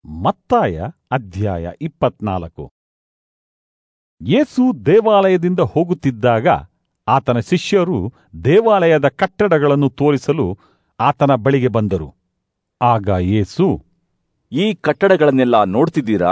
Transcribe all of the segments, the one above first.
ಮತ್ತಾಯ ಅಧ್ಯಾಯ ಇಪ್ಪತ್ನಾಲ್ಕು ಯೇಸು ದೇವಾಲಯದಿಂದ ಹೋಗುತ್ತಿದ್ದಾಗ ಆತನ ಶಿಷ್ಯರು ದೇವಾಲಯದ ಕಟ್ಟಡಗಳನ್ನು ತೋರಿಸಲು ಆತನ ಬಳಿಗೆ ಬಂದರು ಆಗ ಯೇಸು ಈ ಕಟ್ಟಡಗಳನ್ನೆಲ್ಲ ನೋಡ್ತಿದ್ದೀರಾ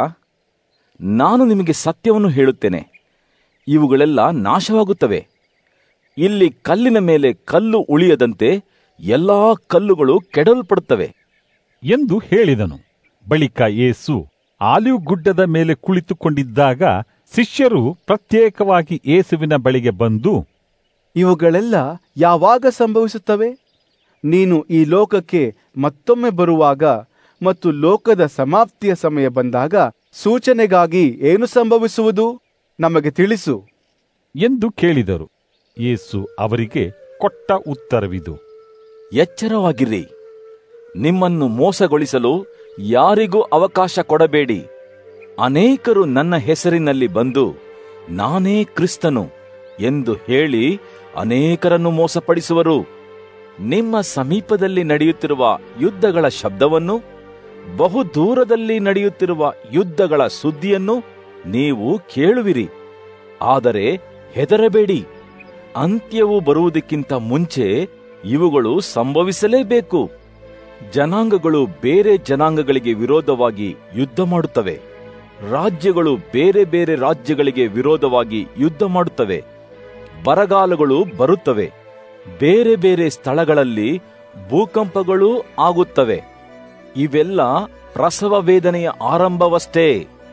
ನಾನು ನಿಮಗೆ ಸತ್ಯವನ್ನು ಹೇಳುತ್ತೇನೆ ಇವುಗಳೆಲ್ಲ ನಾಶವಾಗುತ್ತವೆ ಇಲ್ಲಿ ಕಲ್ಲಿನ ಮೇಲೆ ಕಲ್ಲು ಉಳಿಯದಂತೆ ಎಲ್ಲಾ ಕಲ್ಲುಗಳು ಕೆಡಲ್ಪಡುತ್ತವೆ ಎಂದು ಹೇಳಿದನು ಬಳಿಕ ಯೇಸು ಆಲಿವ್ ಗುಡ್ಡದ ಮೇಲೆ ಕುಳಿತುಕೊಂಡಿದ್ದಾಗ ಶಿಷ್ಯರು ಪ್ರತ್ಯೇಕವಾಗಿ ಯೇಸುವಿನ ಬಳಿಗೆ ಬಂದು ಇವುಗಳೆಲ್ಲ ಯಾವಾಗ ಸಂಭವಿಸುತ್ತವೆ ನೀನು ಈ ಲೋಕಕ್ಕೆ ಮತ್ತೊಮ್ಮೆ ಬರುವಾಗ ಮತ್ತು ಲೋಕದ ಸಮಾಪ್ತಿಯ ಸಮಯ ಬಂದಾಗ ಸೂಚನೆಗಾಗಿ ಏನು ಸಂಭವಿಸುವುದು ನಮಗೆ ತಿಳಿಸು ಎಂದು ಕೇಳಿದರು ಯೇಸು ಅವರಿಗೆ ಕೊಟ್ಟ ಉತ್ತರವಿದು ಎಚ್ಚರವಾಗಿರ್ರಿ ನಿಮ್ಮನ್ನು ಮೋಸಗೊಳಿಸಲು ಯಾರಿಗೂ ಅವಕಾಶ ಕೊಡಬೇಡಿ ಅನೇಕರು ನನ್ನ ಹೆಸರಿನಲ್ಲಿ ಬಂದು ನಾನೇ ಕ್ರಿಸ್ತನು ಎಂದು ಹೇಳಿ ಅನೇಕರನ್ನು ಮೋಸಪಡಿಸುವರು ನಿಮ್ಮ ಸಮೀಪದಲ್ಲಿ ನಡೆಯುತ್ತಿರುವ ಯುದ್ಧಗಳ ಶಬ್ದವನ್ನು ಬಹು ದೂರದಲ್ಲಿ ನಡೆಯುತ್ತಿರುವ ಯುದ್ಧಗಳ ಸುದ್ದಿಯನ್ನು ನೀವು ಕೇಳುವಿರಿ ಆದರೆ ಹೆದರಬೇಡಿ ಅಂತ್ಯವು ಬರುವುದಕ್ಕಿಂತ ಮುಂಚೆ ಇವುಗಳು ಸಂಭವಿಸಲೇಬೇಕು ಜನಾಂಗಗಳು ಬೇರೆ ಜನಾಂಗಗಳಿಗೆ ವಿರೋಧವಾಗಿ ಯುದ್ಧ ಮಾಡುತ್ತವೆ ರಾಜ್ಯಗಳು ಬೇರೆ ಬೇರೆ ರಾಜ್ಯಗಳಿಗೆ ವಿರೋಧವಾಗಿ ಯುದ್ಧ ಮಾಡುತ್ತವೆ ಬರಗಾಲಗಳು ಬರುತ್ತವೆ ಬೇರೆ ಬೇರೆ ಸ್ಥಳಗಳಲ್ಲಿ ಭೂಕಂಪಗಳೂ ಆಗುತ್ತವೆ ಇವೆಲ್ಲ ಪ್ರಸವ ವೇದನೆಯ ಆರಂಭವಷ್ಟೇ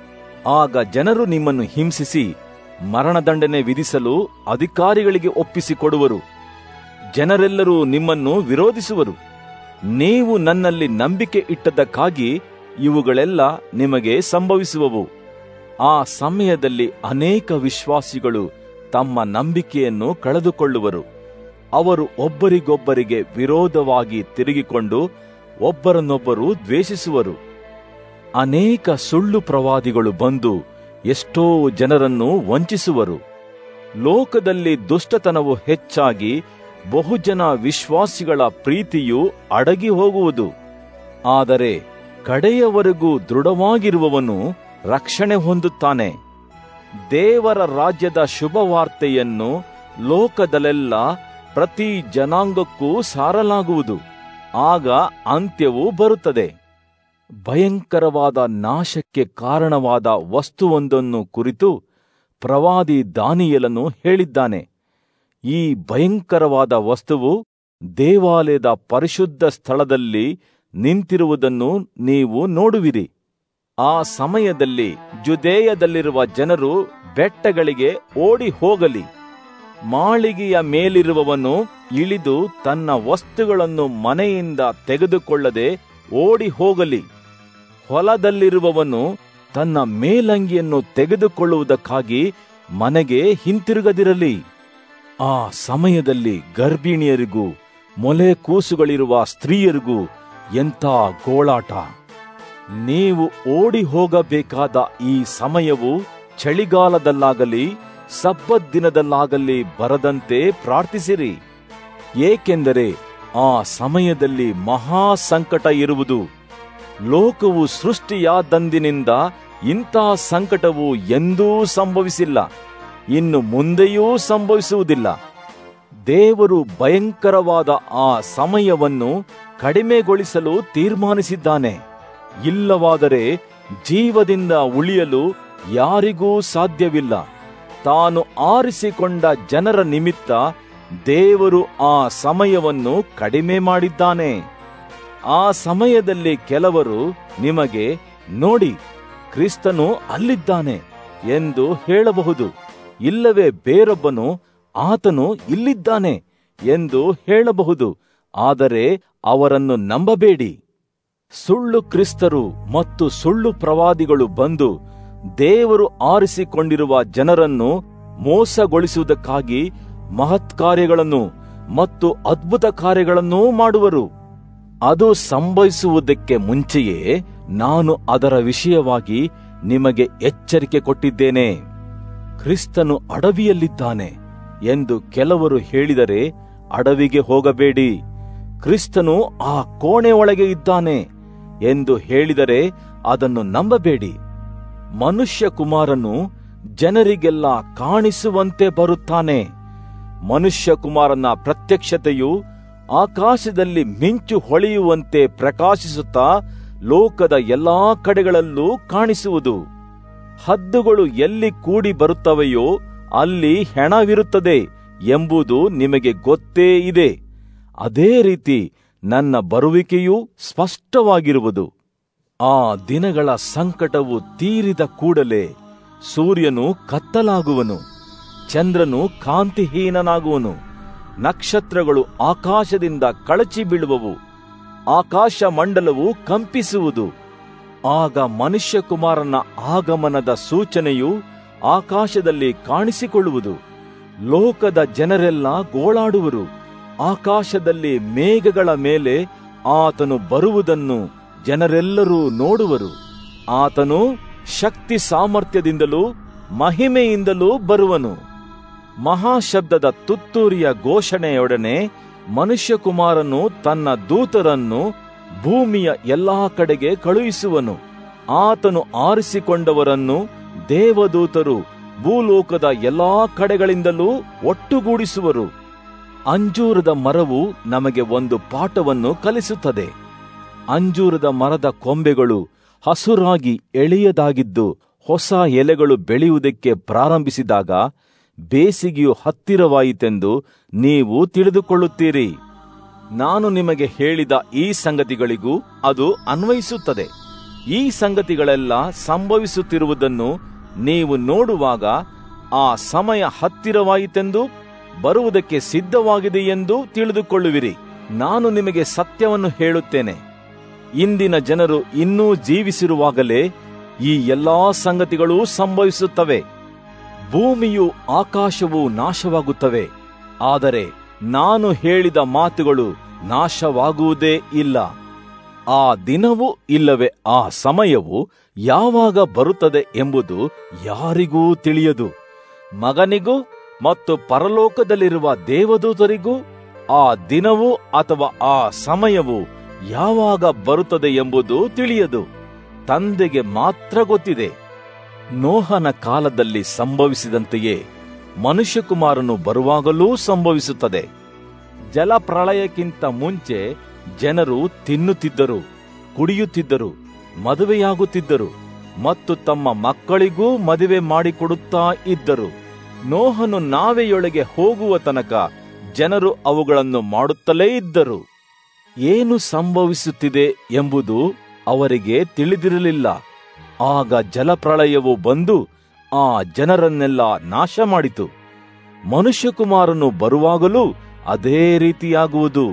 ಆಗ ಜನರು ನಿಮ್ಮನ್ನು ಹಿಂಸಿಸಿ ಮರಣದಂಡನೆ ವಿಧಿಸಲು ಅಧಿಕಾರಿಗಳಿಗೆ ಒಪ್ಪಿಸಿಕೊಡುವರು ಜನರೆಲ್ಲರೂ ನಿಮ್ಮನ್ನು ವಿರೋಧಿಸುವರು ನೀವು ನನ್ನಲ್ಲಿ ನಂಬಿಕೆ ಇಟ್ಟದ್ದಕ್ಕಾಗಿ ಇವುಗಳೆಲ್ಲ ನಿಮಗೆ ಸಂಭವಿಸುವವು ಆ ಸಮಯದಲ್ಲಿ ಅನೇಕ ವಿಶ್ವಾಸಿಗಳು ತಮ್ಮ ನಂಬಿಕೆಯನ್ನು ಕಳೆದುಕೊಳ್ಳುವರು ಅವರು ಒಬ್ಬರಿಗೊಬ್ಬರಿಗೆ ವಿರೋಧವಾಗಿ ತಿರುಗಿಕೊಂಡು ಒಬ್ಬರನ್ನೊಬ್ಬರು ದ್ವೇಷಿಸುವರು ಅನೇಕ ಸುಳ್ಳು ಪ್ರವಾದಿಗಳು ಬಂದು ಎಷ್ಟೋ ಜನರನ್ನು ವಂಚಿಸುವರು ಲೋಕದಲ್ಲಿ ದುಷ್ಟತನವು ಹೆಚ್ಚಾಗಿ ಬಹುಜನ ವಿಶ್ವಾಸಿಗಳ ಪ್ರೀತಿಯು ಅಡಗಿ ಹೋಗುವುದು ಆದರೆ ಕಡೆಯವರೆಗೂ ದೃಢವಾಗಿರುವವನು ರಕ್ಷಣೆ ಹೊಂದುತ್ತಾನೆ ದೇವರ ರಾಜ್ಯದ ಶುಭವಾರ್ತೆಯನ್ನು ಲೋಕದಲ್ಲೆಲ್ಲ ಪ್ರತಿ ಜನಾಂಗಕ್ಕೂ ಸಾರಲಾಗುವುದು ಆಗ ಅಂತ್ಯವು ಬರುತ್ತದೆ ಭಯಂಕರವಾದ ನಾಶಕ್ಕೆ ಕಾರಣವಾದ ವಸ್ತುವೊಂದನ್ನು ಕುರಿತು ಪ್ರವಾದಿ ದಾನಿಯಲನು ಹೇಳಿದ್ದಾನೆ ಈ ಭಯಂಕರವಾದ ವಸ್ತುವು ದೇವಾಲಯದ ಪರಿಶುದ್ಧ ಸ್ಥಳದಲ್ಲಿ ನಿಂತಿರುವುದನ್ನು ನೀವು ನೋಡುವಿರಿ ಆ ಸಮಯದಲ್ಲಿ ಜುದೇಯದಲ್ಲಿರುವ ಜನರು ಬೆಟ್ಟಗಳಿಗೆ ಓಡಿ ಹೋಗಲಿ ಮಾಳಿಗೆಯ ಮೇಲಿರುವವನು ಇಳಿದು ತನ್ನ ವಸ್ತುಗಳನ್ನು ಮನೆಯಿಂದ ತೆಗೆದುಕೊಳ್ಳದೆ ಓಡಿ ಹೋಗಲಿ ಹೊಲದಲ್ಲಿರುವವನು ತನ್ನ ಮೇಲಂಗಿಯನ್ನು ತೆಗೆದುಕೊಳ್ಳುವುದಕ್ಕಾಗಿ ಮನೆಗೆ ಹಿಂತಿರುಗದಿರಲಿ ಆ ಸಮಯದಲ್ಲಿ ಗರ್ಭಿಣಿಯರಿಗೂ ಮೊಲೆ ಕೂಸುಗಳಿರುವ ಸ್ತ್ರೀಯರಿಗೂ ಎಂಥ ಗೋಳಾಟ ನೀವು ಓಡಿ ಹೋಗಬೇಕಾದ ಈ ಸಮಯವು ಚಳಿಗಾಲದಲ್ಲಾಗಲಿ ಸಬ್ಬತ್ ದಿನದಲ್ಲಾಗಲಿ ಬರದಂತೆ ಪ್ರಾರ್ಥಿಸಿರಿ ಏಕೆಂದರೆ ಆ ಸಮಯದಲ್ಲಿ ಮಹಾ ಸಂಕಟ ಇರುವುದು ಲೋಕವು ಸೃಷ್ಟಿಯಾದಂದಿನಿಂದ ಇಂಥ ಸಂಕಟವು ಎಂದೂ ಸಂಭವಿಸಿಲ್ಲ ಇನ್ನು ಮುಂದೆಯೂ ಸಂಭವಿಸುವುದಿಲ್ಲ ದೇವರು ಭಯಂಕರವಾದ ಆ ಸಮಯವನ್ನು ಕಡಿಮೆಗೊಳಿಸಲು ತೀರ್ಮಾನಿಸಿದ್ದಾನೆ ಇಲ್ಲವಾದರೆ ಜೀವದಿಂದ ಉಳಿಯಲು ಯಾರಿಗೂ ಸಾಧ್ಯವಿಲ್ಲ ತಾನು ಆರಿಸಿಕೊಂಡ ಜನರ ನಿಮಿತ್ತ ದೇವರು ಆ ಸಮಯವನ್ನು ಕಡಿಮೆ ಮಾಡಿದ್ದಾನೆ ಆ ಸಮಯದಲ್ಲಿ ಕೆಲವರು ನಿಮಗೆ ನೋಡಿ ಕ್ರಿಸ್ತನು ಅಲ್ಲಿದ್ದಾನೆ ಎಂದು ಹೇಳಬಹುದು ಇಲ್ಲವೇ ಬೇರೊಬ್ಬನು ಆತನು ಇಲ್ಲಿದ್ದಾನೆ ಎಂದು ಹೇಳಬಹುದು ಆದರೆ ಅವರನ್ನು ನಂಬಬೇಡಿ ಸುಳ್ಳು ಕ್ರಿಸ್ತರು ಮತ್ತು ಸುಳ್ಳು ಪ್ರವಾದಿಗಳು ಬಂದು ದೇವರು ಆರಿಸಿಕೊಂಡಿರುವ ಜನರನ್ನು ಮೋಸಗೊಳಿಸುವುದಕ್ಕಾಗಿ ಮಹತ್ ಕಾರ್ಯಗಳನ್ನು ಮತ್ತು ಅದ್ಭುತ ಕಾರ್ಯಗಳನ್ನೂ ಮಾಡುವರು ಅದು ಸಂಭವಿಸುವುದಕ್ಕೆ ಮುಂಚೆಯೇ ನಾನು ಅದರ ವಿಷಯವಾಗಿ ನಿಮಗೆ ಎಚ್ಚರಿಕೆ ಕೊಟ್ಟಿದ್ದೇನೆ ಕ್ರಿಸ್ತನು ಅಡವಿಯಲ್ಲಿದ್ದಾನೆ ಎಂದು ಕೆಲವರು ಹೇಳಿದರೆ ಅಡವಿಗೆ ಹೋಗಬೇಡಿ ಕ್ರಿಸ್ತನು ಆ ಕೋಣೆ ಒಳಗೆ ಇದ್ದಾನೆ ಎಂದು ಹೇಳಿದರೆ ಅದನ್ನು ನಂಬಬೇಡಿ ಮನುಷ್ಯ ಕುಮಾರನು ಜನರಿಗೆಲ್ಲ ಕಾಣಿಸುವಂತೆ ಬರುತ್ತಾನೆ ಮನುಷ್ಯ ಕುಮಾರನ ಪ್ರತ್ಯಕ್ಷತೆಯು ಆಕಾಶದಲ್ಲಿ ಮಿಂಚು ಹೊಳೆಯುವಂತೆ ಪ್ರಕಾಶಿಸುತ್ತಾ ಲೋಕದ ಎಲ್ಲಾ ಕಡೆಗಳಲ್ಲೂ ಕಾಣಿಸುವುದು ಹದ್ದುಗಳು ಎಲ್ಲಿ ಕೂಡಿ ಬರುತ್ತವೆಯೋ ಅಲ್ಲಿ ಹೆಣವಿರುತ್ತದೆ ಎಂಬುದು ನಿಮಗೆ ಗೊತ್ತೇ ಇದೆ ಅದೇ ರೀತಿ ನನ್ನ ಬರುವಿಕೆಯೂ ಸ್ಪಷ್ಟವಾಗಿರುವುದು ಆ ದಿನಗಳ ಸಂಕಟವು ತೀರಿದ ಕೂಡಲೇ ಸೂರ್ಯನು ಕತ್ತಲಾಗುವನು ಚಂದ್ರನು ಕಾಂತಿಹೀನನಾಗುವನು ನಕ್ಷತ್ರಗಳು ಆಕಾಶದಿಂದ ಕಳಚಿ ಬೀಳುವವು ಆಕಾಶ ಮಂಡಲವು ಕಂಪಿಸುವುದು ಆಗ ಮನುಷ್ಯಕುಮಾರನ ಆಗಮನದ ಸೂಚನೆಯು ಆಕಾಶದಲ್ಲಿ ಕಾಣಿಸಿಕೊಳ್ಳುವುದು ಲೋಕದ ಜನರೆಲ್ಲ ಗೋಳಾಡುವರು ಆಕಾಶದಲ್ಲಿ ಮೇಘಗಳ ಮೇಲೆ ಆತನು ಬರುವುದನ್ನು ಜನರೆಲ್ಲರೂ ನೋಡುವರು ಆತನು ಶಕ್ತಿ ಸಾಮರ್ಥ್ಯದಿಂದಲೂ ಮಹಿಮೆಯಿಂದಲೂ ಬರುವನು ಮಹಾಶಬ್ದದ ತುತ್ತೂರಿಯ ಘೋಷಣೆಯೊಡನೆ ಮನುಷ್ಯಕುಮಾರನು ತನ್ನ ದೂತರನ್ನು ಭೂಮಿಯ ಎಲ್ಲಾ ಕಡೆಗೆ ಕಳುಹಿಸುವನು ಆತನು ಆರಿಸಿಕೊಂಡವರನ್ನು ದೇವದೂತರು ಭೂಲೋಕದ ಎಲ್ಲಾ ಕಡೆಗಳಿಂದಲೂ ಒಟ್ಟುಗೂಡಿಸುವರು ಅಂಜೂರದ ಮರವು ನಮಗೆ ಒಂದು ಪಾಠವನ್ನು ಕಲಿಸುತ್ತದೆ ಅಂಜೂರದ ಮರದ ಕೊಂಬೆಗಳು ಹಸುರಾಗಿ ಎಳೆಯದಾಗಿದ್ದು ಹೊಸ ಎಲೆಗಳು ಬೆಳೆಯುವುದಕ್ಕೆ ಪ್ರಾರಂಭಿಸಿದಾಗ ಬೇಸಿಗೆಯು ಹತ್ತಿರವಾಯಿತೆಂದು ನೀವು ತಿಳಿದುಕೊಳ್ಳುತ್ತೀರಿ ನಾನು ನಿಮಗೆ ಹೇಳಿದ ಈ ಸಂಗತಿಗಳಿಗೂ ಅದು ಅನ್ವಯಿಸುತ್ತದೆ ಈ ಸಂಗತಿಗಳೆಲ್ಲ ಸಂಭವಿಸುತ್ತಿರುವುದನ್ನು ನೀವು ನೋಡುವಾಗ ಆ ಸಮಯ ಹತ್ತಿರವಾಯಿತೆಂದು ಬರುವುದಕ್ಕೆ ಸಿದ್ಧವಾಗಿದೆ ಎಂದು ತಿಳಿದುಕೊಳ್ಳುವಿರಿ ನಾನು ನಿಮಗೆ ಸತ್ಯವನ್ನು ಹೇಳುತ್ತೇನೆ ಇಂದಿನ ಜನರು ಇನ್ನೂ ಜೀವಿಸಿರುವಾಗಲೇ ಈ ಎಲ್ಲಾ ಸಂಗತಿಗಳೂ ಸಂಭವಿಸುತ್ತವೆ ಭೂಮಿಯು ಆಕಾಶವು ನಾಶವಾಗುತ್ತವೆ ಆದರೆ ನಾನು ಹೇಳಿದ ಮಾತುಗಳು ನಾಶವಾಗುವುದೇ ಇಲ್ಲ ಆ ದಿನವೂ ಇಲ್ಲವೇ ಆ ಸಮಯವು ಯಾವಾಗ ಬರುತ್ತದೆ ಎಂಬುದು ಯಾರಿಗೂ ತಿಳಿಯದು ಮಗನಿಗೂ ಮತ್ತು ಪರಲೋಕದಲ್ಲಿರುವ ದೇವದೂತರಿಗೂ ಆ ದಿನವೂ ಅಥವಾ ಆ ಸಮಯವು ಯಾವಾಗ ಬರುತ್ತದೆ ಎಂಬುದು ತಿಳಿಯದು ತಂದೆಗೆ ಮಾತ್ರ ಗೊತ್ತಿದೆ ನೋಹನ ಕಾಲದಲ್ಲಿ ಸಂಭವಿಸಿದಂತೆಯೇ ಮನುಷ್ಯಕುಮಾರನು ಬರುವಾಗಲೂ ಸಂಭವಿಸುತ್ತದೆ ಜಲಪ್ರಳಯಕ್ಕಿಂತ ಮುಂಚೆ ಜನರು ತಿನ್ನುತ್ತಿದ್ದರು ಕುಡಿಯುತ್ತಿದ್ದರು ಮದುವೆಯಾಗುತ್ತಿದ್ದರು ಮತ್ತು ತಮ್ಮ ಮಕ್ಕಳಿಗೂ ಮದುವೆ ಮಾಡಿಕೊಡುತ್ತಾ ಇದ್ದರು ನೋಹನು ನಾವೆಯೊಳಗೆ ಹೋಗುವ ತನಕ ಜನರು ಅವುಗಳನ್ನು ಮಾಡುತ್ತಲೇ ಇದ್ದರು ಏನು ಸಂಭವಿಸುತ್ತಿದೆ ಎಂಬುದು ಅವರಿಗೆ ತಿಳಿದಿರಲಿಲ್ಲ ಆಗ ಜಲಪ್ರಳಯವು ಬಂದು ಆ ಜನರನ್ನೆಲ್ಲ ನಾಶ ಮಾಡಿತು ಮನುಷ್ಯಕುಮಾರನು ಬರುವಾಗಲೂ ಅದೇ ರೀತಿಯಾಗುವುದು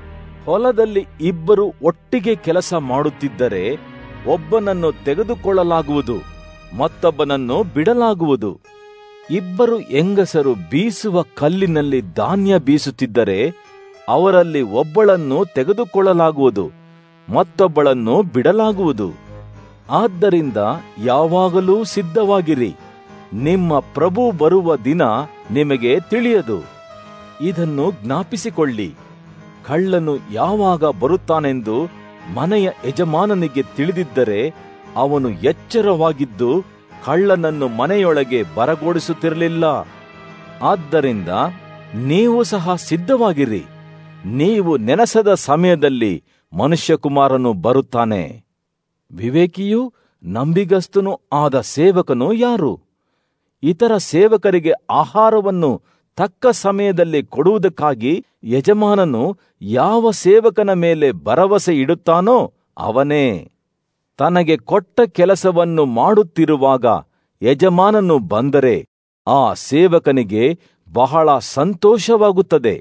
ಹೊಲದಲ್ಲಿ ಇಬ್ಬರು ಒಟ್ಟಿಗೆ ಕೆಲಸ ಮಾಡುತ್ತಿದ್ದರೆ ಒಬ್ಬನನ್ನು ತೆಗೆದುಕೊಳ್ಳಲಾಗುವುದು ಮತ್ತೊಬ್ಬನನ್ನು ಬಿಡಲಾಗುವುದು ಇಬ್ಬರು ಹೆಂಗಸರು ಬೀಸುವ ಕಲ್ಲಿನಲ್ಲಿ ಧಾನ್ಯ ಬೀಸುತ್ತಿದ್ದರೆ ಅವರಲ್ಲಿ ಒಬ್ಬಳನ್ನು ತೆಗೆದುಕೊಳ್ಳಲಾಗುವುದು ಮತ್ತೊಬ್ಬಳನ್ನು ಬಿಡಲಾಗುವುದು ಆದ್ದರಿಂದ ಯಾವಾಗಲೂ ಸಿದ್ಧವಾಗಿರಿ ನಿಮ್ಮ ಪ್ರಭು ಬರುವ ದಿನ ನಿಮಗೆ ತಿಳಿಯದು ಇದನ್ನು ಜ್ಞಾಪಿಸಿಕೊಳ್ಳಿ ಕಳ್ಳನು ಯಾವಾಗ ಬರುತ್ತಾನೆಂದು ಮನೆಯ ಯಜಮಾನನಿಗೆ ತಿಳಿದಿದ್ದರೆ ಅವನು ಎಚ್ಚರವಾಗಿದ್ದು ಕಳ್ಳನನ್ನು ಮನೆಯೊಳಗೆ ಬರಗೋಡಿಸುತ್ತಿರಲಿಲ್ಲ ಆದ್ದರಿಂದ ನೀವು ಸಹ ಸಿದ್ಧವಾಗಿರಿ ನೀವು ನೆನೆಸದ ಸಮಯದಲ್ಲಿ ಮನುಷ್ಯಕುಮಾರನು ಬರುತ್ತಾನೆ ವಿವೇಕಿಯೂ ನಂಬಿಗಸ್ತನೂ ಆದ ಸೇವಕನು ಯಾರು ಇತರ ಸೇವಕರಿಗೆ ಆಹಾರವನ್ನು ತಕ್ಕ ಸಮಯದಲ್ಲಿ ಕೊಡುವುದಕ್ಕಾಗಿ ಯಜಮಾನನು ಯಾವ ಸೇವಕನ ಮೇಲೆ ಭರವಸೆ ಇಡುತ್ತಾನೋ ಅವನೇ ತನಗೆ ಕೊಟ್ಟ ಕೆಲಸವನ್ನು ಮಾಡುತ್ತಿರುವಾಗ ಯಜಮಾನನು ಬಂದರೆ ಆ ಸೇವಕನಿಗೆ ಬಹಳ ಸಂತೋಷವಾಗುತ್ತದೆ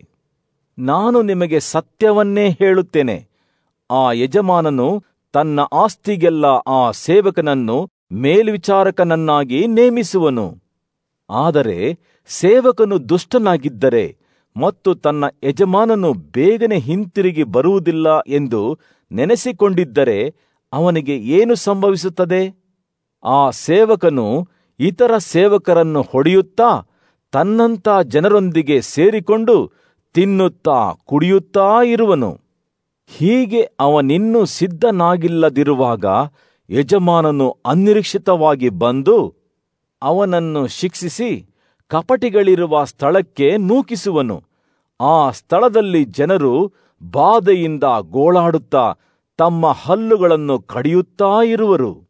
ನಾನು ನಿಮಗೆ ಸತ್ಯವನ್ನೇ ಹೇಳುತ್ತೇನೆ ಆ ಯಜಮಾನನು ತನ್ನ ಆಸ್ತಿಗೆಲ್ಲ ಆ ಸೇವಕನನ್ನು ಮೇಲ್ವಿಚಾರಕನನ್ನಾಗಿ ನೇಮಿಸುವನು ಆದರೆ ಸೇವಕನು ದುಷ್ಟನಾಗಿದ್ದರೆ ಮತ್ತು ತನ್ನ ಯಜಮಾನನು ಬೇಗನೆ ಹಿಂತಿರುಗಿ ಬರುವುದಿಲ್ಲ ಎಂದು ನೆನೆಸಿಕೊಂಡಿದ್ದರೆ ಅವನಿಗೆ ಏನು ಸಂಭವಿಸುತ್ತದೆ ಆ ಸೇವಕನು ಇತರ ಸೇವಕರನ್ನು ಹೊಡೆಯುತ್ತಾ ತನ್ನಂಥ ಜನರೊಂದಿಗೆ ಸೇರಿಕೊಂಡು ತಿನ್ನುತ್ತಾ ಕುಡಿಯುತ್ತಾ ಇರುವನು ಹೀಗೆ ಅವನಿನ್ನೂ ಸಿದ್ಧನಾಗಿಲ್ಲದಿರುವಾಗ ಯಜಮಾನನು ಅನಿರೀಕ್ಷಿತವಾಗಿ ಬಂದು ಅವನನ್ನು ಶಿಕ್ಷಿಸಿ ಕಪಟಿಗಳಿರುವ ಸ್ಥಳಕ್ಕೆ ನೂಕಿಸುವನು ಆ ಸ್ಥಳದಲ್ಲಿ ಜನರು ಬಾಧೆಯಿಂದ ಗೋಳಾಡುತ್ತಾ ತಮ್ಮ ಹಲ್ಲುಗಳನ್ನು ಕಡಿಯುತ್ತಾ ಇರುವರು